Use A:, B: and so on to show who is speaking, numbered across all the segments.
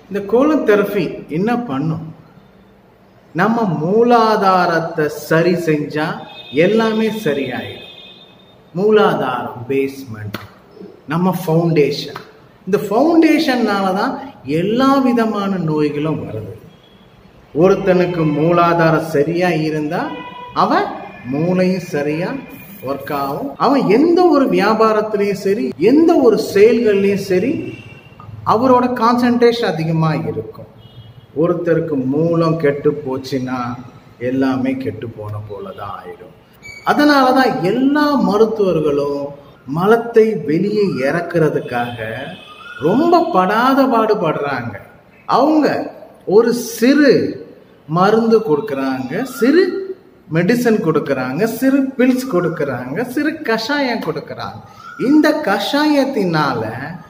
A: இந்த colon therapy என்ன பண்ணும் நம்ம மூலாதாரத்தை சரி செஞ்சா எல்லாமே சரியாயிடும் மூலாதாரம் பேஸ்மெண்ட் நம்ம ஃபவுண்டேஷன் இந்த ஃபவுண்டேஷன்னால தான் எல்லா விதமான நோய்களும் வருது ஒருத்தனுக்கு மூலாதாரம் சரியா இருந்தா அவன் மூளையும் சரியா ஒர்க் ஆகும் அவன் எந்த ஒரு வியாபாரத்திலையும் சரி எந்த ஒரு செயல்கள்லையும் சரி அவரோட கான்சன்ட்ரேஷன் அதிகமா இருக்கும் ஒருத்தருக்கு மூலம் கெட்டு போச்சுன்னா எல்லாமே கெட்டு போன போலதான் ஆயிடும் அதனால தான் எல்லா மருத்துவர்களும் மலத்தை வெளியே இறக்குறதுக்காக ரொம்ப படாத பாடுபடுறாங்க அவங்க ஒரு சிறு மருந்து கொடுக்குறாங்க சிறு மெடிசன் கொடுக்குறாங்க சிறு பில்ஸ் கொடுக்குறாங்க சிறு கஷாயம் கொடுக்குறாங்க இந்த கஷாயத்தினால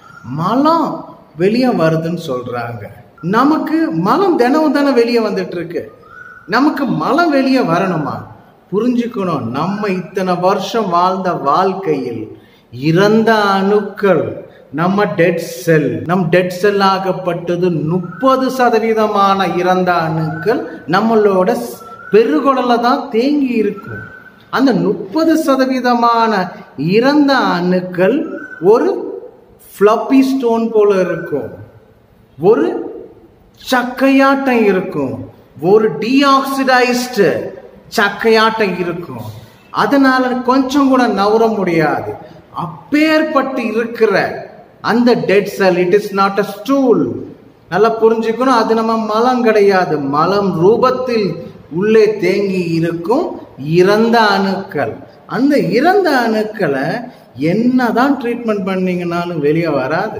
A: மலம் வெளியே வருதுன்னு சொல்றாங்க நமக்கு மலம் தினமும் தானே வெளியே வந்துட்டு இருக்கு நமக்கு மலம் வெளியே வரணுமா புரிஞ்சுக்கணும் நம்ம இத்தனை வருஷம் வாழ்ந்த வாழ்க்கையில் இறந்த அணுக்கள் நம்ம டெட் செல் நம் டெட் செல் ஆகப்பட்டது முப்பது சதவீதமான இறந்த அணுக்கள் நம்மளோட பெருகுடல தான் தேங்கி இருக்கும் அந்த முப்பது சதவீதமான இறந்த அணுக்கள் ஒரு ஃப்ளப்பி ஸ்டோன் போல இருக்கும் ஒரு சக்கையாட்டம் இருக்கும் ஒரு டீஆக்சிடைஸ்டு சக்கையாட்டம் இருக்கும் அதனால கொஞ்சம் கூட நவர முடியாது அப்பேற்பட்டு இருக்கிற அந்த dead cell it is not a stool நல்லா புரிஞ்சுக்கணும் அது நம்ம மலம் கிடையாது மலம் ரூபத்தில் உள்ளே தேங்கி இருக்கும் இறந்த அணுக்கள் அந்த இறந்த அணுக்களை என்னதான் ட்ரீட்மெண்ட் பண்ணீங்கன்னாலும் வெளியே வராது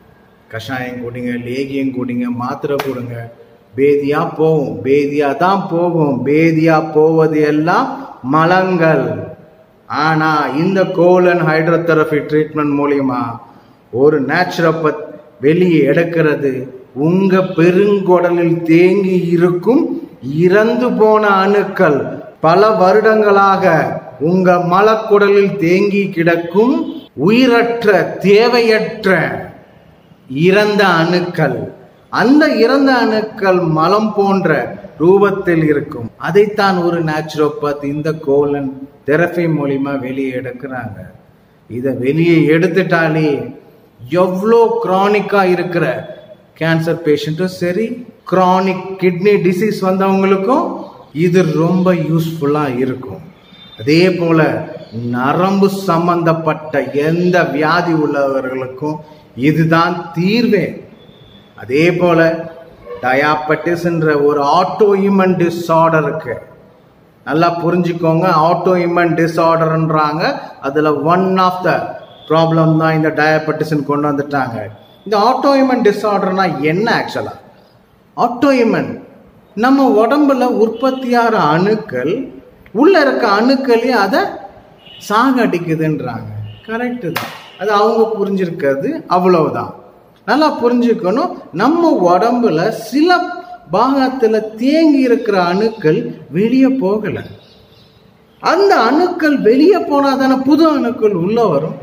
A: கஷாயம் குடிங்க லேகியம் குடிங்க மாத்திரை கொடுங்க பேதியா போகும் பேதியா தான் போகும் பேதியா போவது எல்லாம் மலங்கள் ஆனா இந்த கோலன் ஹைட்ரோதெரபி ட்ரீட்மெண்ட் மூலியமா ஒரு நேச்சுரோபத் வெளியே எடுக்கிறது உங்க பெருங்குடலில் தேங்கி இருக்கும் இறந்து போன அணுக்கள் பல வருடங்களாக உங்க மலக்குடலில் தேங்கி கிடக்கும் உயிரற்ற தேவையற்ற இறந்த அணுக்கள் அந்த இறந்த அணுக்கள் மலம் போன்ற ரூபத்தில் இருக்கும் அதைத்தான் ஒரு நேச்சுரோபத் இந்த கோலன் தெரபி மூலியமா வெளியே எடுக்கிறாங்க இதை வெளியே எடுத்துட்டாலே எவ்வளோ கிரானிக்கா இருக்கிற கேன்சர் பேஷண்ட்டும் சரி கிரானிக் கிட்னி டிசீஸ் வந்தவங்களுக்கும் இது ரொம்ப யூஸ்ஃபுல்லா இருக்கும் அதே போல நரம்பு சம்பந்தப்பட்ட எந்த வியாதி உள்ளவர்களுக்கும் இதுதான் தீர்வே அதே போல டயாபட்டிஸ்ன்ற ஒரு ஆட்டோ இமன் டிஸார்டர் இருக்கு நல்லா புரிஞ்சுக்கோங்க ஆட்டோ இமன் டிஸார்டர்ன்றாங்க அதுல ஒன் ஆஃப் த ப்ராப்ளம் தான் இந்த டயாபட்டிஸ்ன்னு கொண்டு வந்துட்டாங்க இந்த ஆட்டோ இமன் டிஸார்டர்னா என்ன ஆக்சுவலா ஆட்டோ இமன் நம்ம உடம்புல உற்பத்தியாகிற அணுக்கள் உள்ள இருக்க அணுக்களையும் அதை சாகடிக்குதுன்றாங்க கரெக்டு தான் அது அவங்க புரிஞ்சிருக்கிறது அவ்வளவுதான் நல்லா புரிஞ்சுக்கணும் நம்ம உடம்புல சில பாகத்துல தேங்கி இருக்கிற அணுக்கள் வெளியே போகல அந்த அணுக்கள் வெளியே போனா தானே புது அணுக்கள் உள்ள வரும்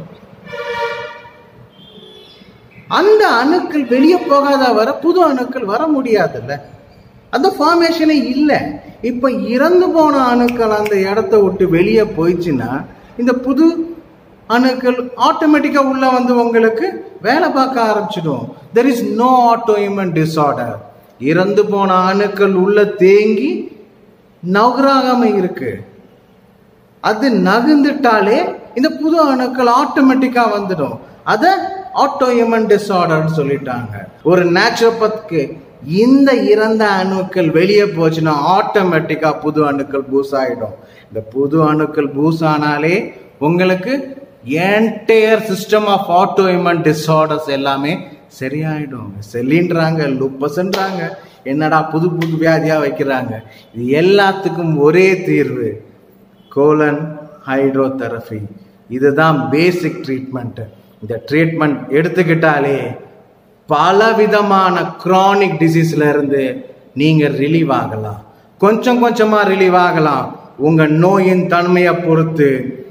A: அந்த அணுக்கள் வெளியே போகாத வர புது அணுக்கள் வர முடியாதுல்ல அந்த ஃபார்மேஷனே இல்லை இப்ப இறந்து போன அணுக்கள் அந்த இடத்த விட்டு வெளியே போயிடுச்சுன்னா இந்த புது அணுக்கள் ஆட்டோமேட்டிக்கா உள்ள வந்து உங்களுக்கு வேலை பார்க்க ஆரம்பிச்சிடும் there is no autoimmune disorder இறந்து போன அணுக்கள் உள்ள தேங்கி நகராகாம இருக்கு அது நகுந்துட்டாலே இந்த புது அணுக்கள் ஆட்டோமேட்டிக்கா வந்துடும் அத ஆட்டோ இமன் டிஸார்டர்னு சொல்லிட்டாங்க ஒரு நேச்சுரோபத்துக்கு இந்த இறந்த அணுக்கள் வெளியே போச்சுன்னா ஆட்டோமேட்டிக்கா புது அணுக்கள் பூஸ் ஆயிடும் இந்த புது அணுக்கள் பூஸ் ஆனாலே உங்களுக்கு entire system of autoimmune disorders எல்லாமே சரியாயிடும் செல்லின்றாங்க லுப்பஸ்ன்றாங்க என்னடா புது புது வியாதியா வைக்கிறாங்க இது எல்லாத்துக்கும் ஒரே தீர்வு கோலன் ஹைட்ரோதெரபி இதுதான் பேசிக் ட்ரீட்மெண்ட் இந்த ட்ரீட்மெண்ட் எடுத்துக்கிட்டாலே பல விதமான கிரானிக் டிசீஸ்ல இருந்து நீங்க ரிலீவ் ஆகலாம் கொஞ்சம் கொஞ்சமா ரிலீவ் ஆகலாம் உங்க நோயின் தன்மையை பொறுத்து